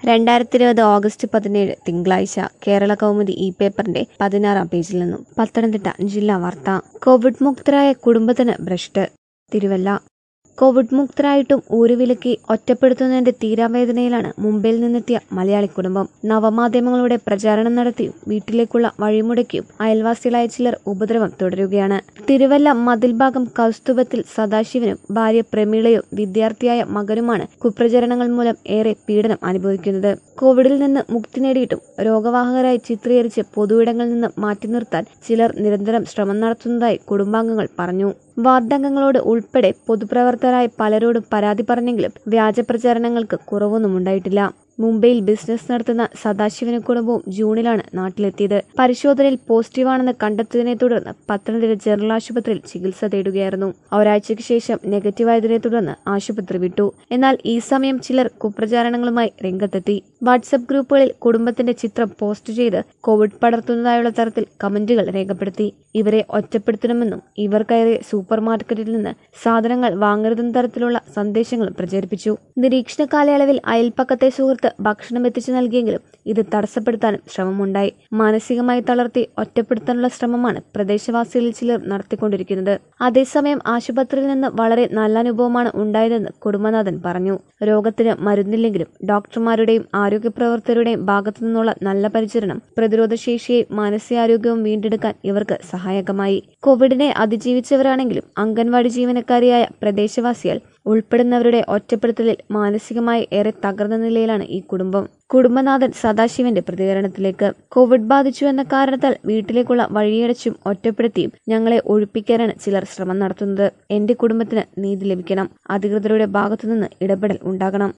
രണ്ടായിരത്തി ഇരുപത് ഓഗസ്റ്റ് പതിനേഴ് തിങ്കളാഴ്ച കേരള കൗമുദി ഇ പേപ്പറിന്റെ പതിനാറാം പേജിൽ നിന്നും പത്തനംതിട്ട ജില്ലാ വാർത്ത കോവിഡ് മുക്തരായ കുടുംബത്തിന് ഭ്രഷ്ട് തിരുവല്ല കോവിഡ് മുക്തരായിട്ടും ഊരുവിലക്കി ഒറ്റപ്പെടുത്തുന്നതിന്റെ തീരാവേദനയിലാണ് മുംബൈയിൽ നിന്നെത്തിയ മലയാളി കുടുംബം നവമാധ്യമങ്ങളുടെ പ്രചാരണം നടത്തിയും വീട്ടിലേക്കുള്ള വഴിമുടക്കിയും അയൽവാസികളായ ചിലർ ഉപദ്രവം തുടരുകയാണ് തിരുവല്ല മതിൽഭാഗം കൗസ്തുഭത്തിൽ സദാശിവനും ഭാര്യ പ്രമീളയും വിദ്യാർത്ഥിയായ മകനുമാണ് കുപ്രചരണങ്ങൾ മൂലം ഏറെ പീഡനം അനുഭവിക്കുന്നത് കോവിഡിൽ നിന്ന് മുക്തി നേടിയിട്ടും രോഗവാഹകരായി ചിത്രീകരിച്ച് പൊതുയിടങ്ങളിൽ നിന്ന് മാറ്റി നിർത്താൻ ചിലർ നിരന്തരം ശ്രമം നടത്തുന്നതായി കുടുംബാംഗങ്ങൾ പറഞ്ഞു വാർഡംഗങ്ങളോട് ഉൾപ്പെടെ പൊതുപ്രവർത്തകരായ പലരോടും പരാതി പറഞ്ഞെങ്കിലും വ്യാജ പ്രചാരണങ്ങൾക്ക് കുറവൊന്നും ഉണ്ടായിട്ടില്ല മുംബൈയിൽ ബിസിനസ് നടത്തുന്ന സദാശിവന കുടുംബവും ജൂണിലാണ് നാട്ടിലെത്തിയത് പരിശോധനയിൽ പോസിറ്റീവാണെന്ന് കണ്ടെത്തിയതിനെ തുടർന്ന് പത്തനംതിട്ട ജനറൽ ആശുപത്രിയിൽ ചികിത്സ തേടുകയായിരുന്നു ഒരാഴ്ചയ്ക്ക് ശേഷം നെഗറ്റീവായതിനെ തുടർന്ന് ആശുപത്രി വിട്ടു എന്നാൽ ഈ സമയം ചിലർ കുപ്രചാരണങ്ങളുമായി രംഗത്തെത്തി വാട്സപ്പ് ഗ്രൂപ്പുകളിൽ കുടുംബത്തിന്റെ ചിത്രം പോസ്റ്റ് ചെയ്ത് കോവിഡ് പടർത്തുന്നതായുള്ള തരത്തിൽ കമന്റുകൾ രേഖപ്പെടുത്തി ഇവരെ ഒറ്റപ്പെടുത്തണമെന്നും ഇവർ കയറിയ സൂപ്പർ മാർക്കറ്റിൽ നിന്ന് സാധനങ്ങൾ വാങ്ങരുതെന്ന തരത്തിലുള്ള സന്ദേശങ്ങളും പ്രചരിപ്പിച്ചു നിരീക്ഷണ കാലയളവിൽ അയൽപ്പക്കത്തെ സുഹൃത്ത് ഭക്ഷണം എത്തിച്ചു നൽകിയെങ്കിലും ഇത് തടസ്സപ്പെടുത്താനും ശ്രമമുണ്ടായി മാനസികമായി തളർത്തി ഒറ്റപ്പെടുത്താനുള്ള ശ്രമമാണ് പ്രദേശവാസികളിൽ ചിലർ നടത്തിക്കൊണ്ടിരിക്കുന്നത് അതേസമയം ആശുപത്രിയിൽ നിന്ന് വളരെ നല്ല അനുഭവമാണ് ഉണ്ടായതെന്ന് കുടുംബനാഥൻ പറഞ്ഞു രോഗത്തിന് മരുന്നില്ലെങ്കിലും ഡോക്ടർമാരുടെയും ആരോഗ്യപ്രവർത്തകരുടെയും ഭാഗത്തു നിന്നുള്ള നല്ല പരിചരണം പ്രതിരോധശേഷിയെയും മാനസികാരോഗ്യവും വീണ്ടെടുക്കാൻ ഇവർക്ക് സഹായകമായി കോവിഡിനെ അതിജീവിച്ചവരാണെങ്കിലും അംഗൻവാടി ജീവനക്കാരിയായ പ്രദേശവാസികൾ ഉൾപ്പെടുന്നവരുടെ ഒറ്റപ്പെടുത്തലിൽ മാനസികമായി ഏറെ തകർന്ന നിലയിലാണ് ഈ കുടുംബം കുടുംബനാഥൻ സദാശിവന്റെ പ്രതികരണത്തിലേക്ക് കോവിഡ് ബാധിച്ചു എന്ന കാരണത്താൽ വീട്ടിലേക്കുള്ള വഴിയടച്ചും ഒറ്റപ്പെടുത്തിയും ഞങ്ങളെ ഒഴിപ്പിക്കാനാണ് ചിലർ ശ്രമം നടത്തുന്നത് എന്റെ കുടുംബത്തിന് നീതി ലഭിക്കണം അധികൃതരുടെ ഭാഗത്തുനിന്ന് ഇടപെടൽ ഉണ്ടാകണം